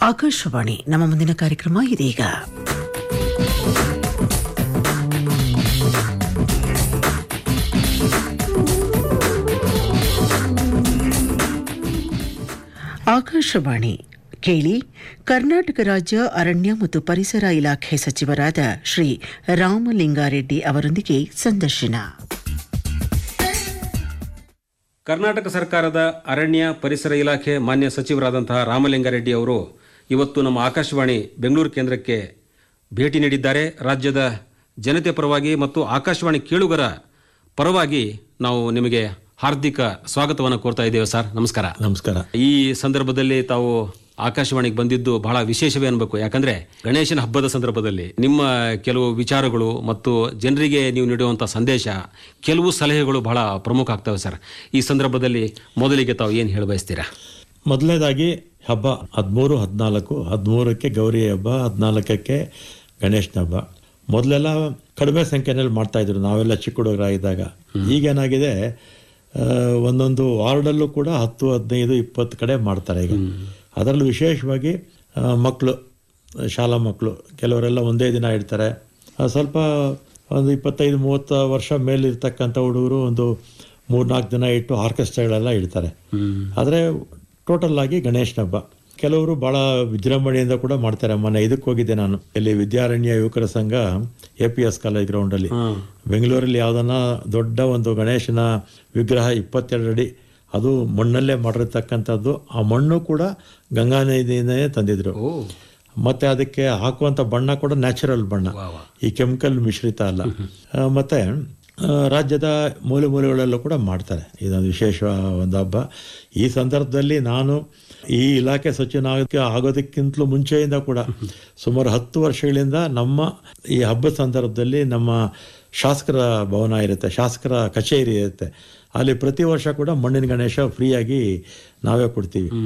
ಆಕಾಶವಾಣಿ ನಮ್ಮ ಮುಂದಿನ ಕಾರ್ಯಕ್ರಮ ಇದೀಗ ಆಕಾಶವಾಣಿ ಕೇಳಿ ಕರ್ನಾಟಕ ರಾಜ್ಯ ಅರಣ್ಯ ಮತ್ತು ಪರಿಸರ ಇಲಾಖೆ ಸಚಿವರಾದ ಶ್ರೀ ರಾಮಲಿಂಗಾರೆಡ್ಡಿ ಅವರೊಂದಿಗೆ ಸಂದರ್ಶನ ಕರ್ನಾಟಕ ಸರ್ಕಾರದ ಅರಣ್ಯ ಪರಿಸರ ಇಲಾಖೆ ಮಾನ್ಯ ಸಚಿವರಾದಂತಹ ರಾಮಲಿಂಗಾರೆಡ್ಡಿ ಅವರು ಇವತ್ತು ನಮ್ಮ ಆಕಾಶವಾಣಿ ಬೆಂಗಳೂರು ಕೇಂದ್ರಕ್ಕೆ ಭೇಟಿ ನೀಡಿದ್ದಾರೆ ರಾಜ್ಯದ ಜನತೆ ಪರವಾಗಿ ಮತ್ತು ಆಕಾಶವಾಣಿ ಕೇಳುಗರ ಪರವಾಗಿ ನಾವು ನಿಮಗೆ ಹಾರ್ದಿಕ ಸ್ವಾಗತವನ್ನು ಕೋರ್ತಾ ಇದ್ದೇವೆ ಸರ್ ನಮಸ್ಕಾರ ನಮಸ್ಕಾರ ಈ ಸಂದರ್ಭದಲ್ಲಿ ತಾವು ಆಕಾಶವಾಣಿಗೆ ಬಂದಿದ್ದು ಬಹಳ ವಿಶೇಷವೇ ಅನ್ಬೇಕು ಯಾಕಂದ್ರೆ ಗಣೇಶನ ಹಬ್ಬದ ಸಂದರ್ಭದಲ್ಲಿ ನಿಮ್ಮ ಕೆಲವು ವಿಚಾರಗಳು ಮತ್ತು ಜನರಿಗೆ ನೀವು ನೀಡುವಂಥ ಸಂದೇಶ ಕೆಲವು ಸಲಹೆಗಳು ಬಹಳ ಪ್ರಮುಖ ಆಗ್ತವೆ ಸರ್ ಈ ಸಂದರ್ಭದಲ್ಲಿ ಮೊದಲಿಗೆ ತಾವು ಏನು ಹೇಳ ಬಯಸ್ತೀರಾ ಮೊದಲನೇದಾಗಿ ಹಬ್ಬ ಹದಿಮೂರು ಹದಿನಾಲ್ಕು ಹದಿಮೂರಕ್ಕೆ ಗೌರಿ ಹಬ್ಬ ಹದಿನಾಲ್ಕಕ್ಕೆ ಗಣೇಶನ ಹಬ್ಬ ಮೊದಲೆಲ್ಲ ಕಡಿಮೆ ಸಂಖ್ಯೆಯಲ್ಲಿ ಮಾಡ್ತಾ ಇದ್ರು ನಾವೆಲ್ಲ ಚಿಕ್ಕ ಹುಡುಗರಾಗಿದ್ದಾಗ ಈಗೇನಾಗಿದೆ ಆ, ಒಂದೊಂದು ವಾರ್ಡಲ್ಲೂ ಕೂಡ ಹತ್ತು ಹದಿನೈದು ಇಪ್ಪತ್ತು ಕಡೆ ಮಾಡ್ತಾರೆ ಈಗ ಅದರಲ್ಲೂ ವಿಶೇಷವಾಗಿ ಮಕ್ಕಳು ಶಾಲಾ ಮಕ್ಕಳು ಕೆಲವರೆಲ್ಲ ಒಂದೇ ದಿನ ಇಡ್ತಾರೆ ಆ, ಸ್ವಲ್ಪ ಒಂದು ಇಪ್ಪತ್ತೈದು ಮೂವತ್ತು ವರ್ಷ ಮೇಲಿರ್ತಕ್ಕಂಥ ಹುಡುಗರು ಒಂದು ಮೂರ್ನಾಲ್ಕು ದಿನ ಇಟ್ಟು ಆರ್ಕೆಸ್ಟ್ರಾಗಳೆಲ್ಲ ಇಡ್ತಾರೆ ಆದರೆ ಟೋಟಲ್ ಆಗಿ ಗಣೇಶನ ಹಬ್ಬ ಕೆಲವರು ಭಾಳ ವಿಜೃಂಭಣೆಯಿಂದ ಕೂಡ ಮಾಡ್ತಾರೆ ಮೊನ್ನೆ ಇದಕ್ಕೆ ಹೋಗಿದ್ದೆ ನಾನು ಇಲ್ಲಿ ವಿದ್ಯಾರಣ್ಯ ಯುವಕರ ಸಂಘ ಎ ಪಿ ಎಸ್ ಕಾಲೇಜ್ ಗ್ರೌಂಡಲ್ಲಿ ಬೆಂಗಳೂರಲ್ಲಿ ಯಾವುದನ್ನ ದೊಡ್ಡ ಒಂದು ಗಣೇಶನ ವಿಗ್ರಹ ಇಪ್ಪತ್ತೆರಡು ಅಡಿ ಅದು ಮಣ್ಣಲ್ಲೇ ಮಾಡಿರ್ತಕ್ಕಂಥದ್ದು ಆ ಮಣ್ಣು ಕೂಡ ಗಂಗಾ ನದಿಯಿಂದನೇ ತಂದಿದ್ರು ಮತ್ತೆ ಅದಕ್ಕೆ ಹಾಕುವಂತ ಬಣ್ಣ ಕೂಡ ನ್ಯಾಚುರಲ್ ಬಣ್ಣ ಈ ಕೆಮಿಕಲ್ ಮಿಶ್ರಿತ ಅಲ್ಲ ಆ, ಮತ್ತೆ ಆ, ರಾಜ್ಯದ ಮೂಲೆ ಮೂಲೆಗಳಲ್ಲೂ ಕೂಡ ಮಾಡ್ತಾರೆ ಇದೊಂದು ವಿಶೇಷ ಒಂದು ಹಬ್ಬ ಈ ಸಂದರ್ಭದಲ್ಲಿ ನಾನು ಈ ಇಲಾಖೆ ಸಚಿವನಾಗಕ್ಕೆ ಆಗೋದಕ್ಕಿಂತಲೂ ಮುಂಚೆಯಿಂದ ಕೂಡ ಸುಮಾರು ಹತ್ತು ವರ್ಷಗಳಿಂದ ನಮ್ಮ ಈ ಹಬ್ಬದ ಸಂದರ್ಭದಲ್ಲಿ ನಮ್ಮ ಶಾಸಕರ ಭವನ ಇರುತ್ತೆ ಶಾಸಕರ ಕಚೇರಿ ಇರುತ್ತೆ ಅಲ್ಲಿ ಪ್ರತಿ ವರ್ಷ ಕೂಡ ಮಣ್ಣಿನ ಗಣೇಶ ಫ್ರೀಯಾಗಿ ನಾವೇ ಕೊಡ್ತೀವಿ